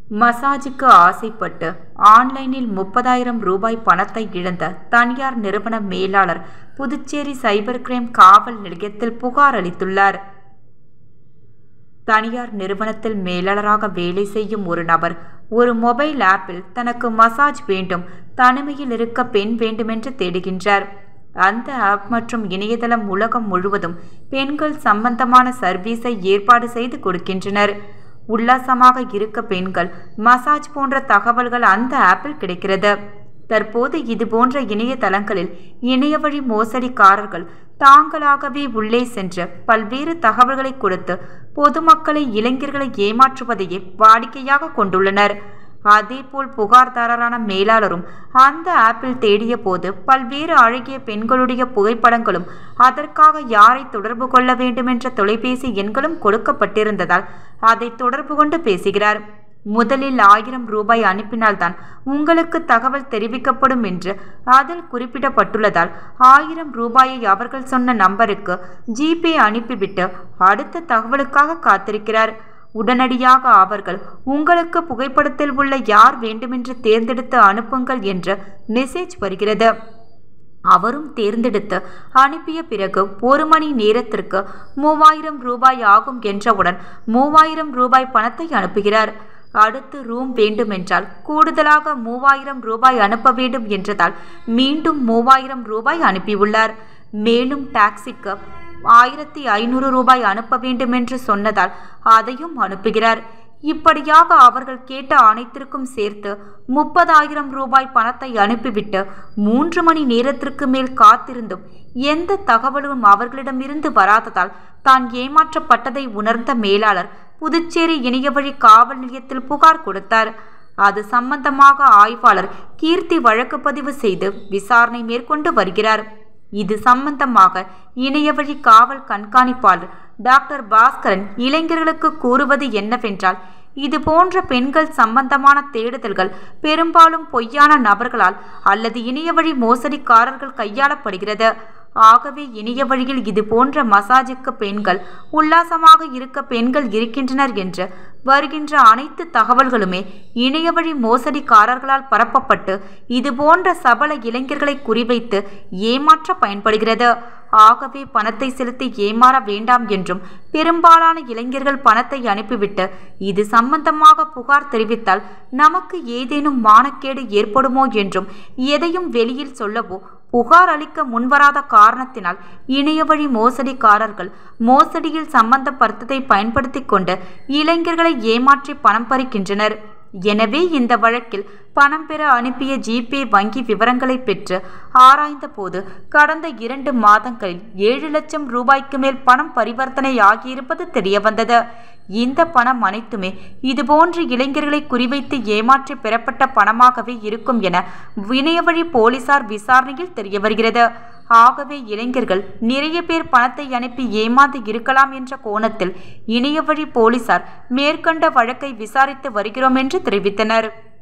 மசாஜுக்கு ஆசைப்பட்டு ஆன்லைனில் முப்பதாயிரம் ரூபாய் பணத்தை இழந்த தனியார் நிறுவன மேலாளர் புதுச்சேரி சைபர் கிரைம் காவல் நிலையத்தில் புகார் அளித்துள்ளார் தனியார் நிறுவனத்தில் மேலாளராக வேலை செய்யும் ஒரு நபர் ஒரு மொபைல் ஆப்பில் தனக்கு மசாஜ் வேண்டும் தனிமையில் இருக்க பெண் வேண்டுமென்று தேடுகின்றார் அந்த ஆப் மற்றும் இணையதளம் உலகம் முழுவதும் பெண்கள் சம்பந்தமான சர்வீஸை ஏற்பாடு செய்து கொடுக்கின்றனர் உல்லாசமாக இருக்க பெண்கள் மசாஜ் போன்ற தகவல்கள் அந்த ஆப்பில் கிடைக்கிறது தற்போது இது போன்ற இணையதளங்களில் இணையவழி மோசடிக்காரர்கள் தாங்களாகவே உள்ளே சென்று பல்வேறு தகவல்களை கொடுத்து பொதுமக்களை இளைஞர்களை ஏமாற்றுவதையே வாடிக்கையாக கொண்டுள்ளனர் அதேபோல் புகார்தாரரான மேலாளரும் அந்த ஆப்பில் தேடிய போது பல்வேறு அழகிய பெண்களுடைய புகைப்படங்களும் அதற்காக யாரை தொடர்பு கொள்ள வேண்டுமென்ற தொலைபேசி எண்களும் கொடுக்கப்பட்டிருந்ததால் அதை தொடர்பு கொண்டு பேசுகிறார் முதலில் ஆயிரம் ரூபாய் அனுப்பினால்தான் உங்களுக்கு தகவல் தெரிவிக்கப்படும் என்று அதில் குறிப்பிடப்பட்டுள்ளதால் ஆயிரம் ரூபாயை அவர்கள் சொன்ன நம்பருக்கு ஜிபே அனுப்பிவிட்டு அடுத்த தகவலுக்காக காத்திருக்கிறார் உடனடியாக அவர்கள் உங்களுக்கு புகைப்படத்தில் உள்ள யார் வேண்டுமென்று தேர்ந்தெடுத்து அனுப்புங்கள் என்ற மெசேஜ் வருகிறது அவரும் தேர்ந்தெடுத்து அனுப்பிய பிறகு ஒரு மணி நேரத்திற்கு மூவாயிரம் ரூபாய் ஆகும் என்றவுடன் மூவாயிரம் ரூபாய் பணத்தை அனுப்புகிறார் அடுத்து ரூம் வேண்டுமென்றால் கூடுதலாக மூவாயிரம் ரூபாய் அனுப்ப வேண்டும் என்றதால் மீண்டும் மூவாயிரம் ரூபாய் அனுப்பியுள்ளார் மேலும் டாக்ஸிக்கு ஆயிரத்தி ஐநூறு ரூபாய் அனுப்ப வேண்டுமென்று சொன்னதால் அதையும் அனுப்புகிறார் இப்படியாக அவர்கள் கேட்ட அனைத்திற்கும் சேர்த்து முப்பதாயிரம் ரூபாய் பணத்தை அனுப்பிவிட்டு மூன்று மணி நேரத்திற்கு மேல் காத்திருந்தும் எந்த தகவலும் அவர்களிடமிருந்து வராததால் தான் ஏமாற்றப்பட்டதை உணர்ந்த மேலாளர் புதுச்சேரி இணையவழி காவல் நிலையத்தில் புகார் கொடுத்தார் அது சம்பந்தமாக ஆய்வாளர் கீர்த்தி வழக்கு பதிவு செய்து விசாரணை மேற்கொண்டு வருகிறார் இது சம்பந்தமாக இணையவழி காவல் கண்காணிப்பாளர் டாக்டர் பாஸ்கரன் இளைஞர்களுக்கு கூறுவது என்னவென்றால் இது போன்ற பெண்கள் சம்பந்தமான தேடுதல்கள் பெரும்பாலும் பொய்யான நபர்களால் அல்லது இணையவழி மோசடிக்காரர்கள் கையாளப்படுகிறது ஆகவே இணைய வழியில் இது போன்ற மசாஜுக்கு பெண்கள் உல்லாசமாக இருக்க பெண்கள் இருக்கின்றனர் என்று வருகின்ற அனைத்து தகவல்களுமே இணையவழி மோசடிக்காரர்களால் பரப்பப்பட்டு இது போன்ற சபல இளைஞர்களை குறிவைத்து ஏமாற்ற பயன்படுகிறது ஆகவே பணத்தை செலுத்தி ஏமாற வேண்டாம் என்றும் பெரும்பாலான இளைஞர்கள் பணத்தை அனுப்பிவிட்டு இது சம்பந்தமாக புகார் தெரிவித்தால் நமக்கு ஏதேனும் மானக்கேடு ஏற்படுமோ என்றும் எதையும் வெளியில் சொல்லவோ புகார் அளிக்க முன்வராத காரணத்தினால் இணையவழி மோசடிக்காரர்கள் மோசடியில் சம்பந்தப்படுத்ததை பயன்படுத்தி கொண்டு இளைஞர்களை ஏமாற்றி பணம் பறிக்கின்றனர் எனவே இந்த வழக்கில் பணம் பெற அனுப்பிய ஜிபே வங்கி விவரங்களை பெற்று ஆராய்ந்த போது கடந்த இரண்டு மாதங்களில் ஏழு லட்சம் ரூபாய்க்கு மேல் பணம் பரிவர்த்தனை ஆகியிருப்பது தெரியவந்தது இந்த பணம் அனைத்துமே இதுபோன்று இளைஞர்களை குறிவைத்து ஏமாற்றி பெறப்பட்ட பணமாகவே இருக்கும் என இணையவழி போலீசார் விசாரணையில் தெரிய வருகிறது ஆகவே இளைஞர்கள் நிறைய பேர் பணத்தை அனுப்பி ஏமாந்து இருக்கலாம் என்ற கோணத்தில் இணையவழி போலீசார் மேற்கண்ட வழக்கை விசாரித்து வருகிறோம் என்று தெரிவித்தனர்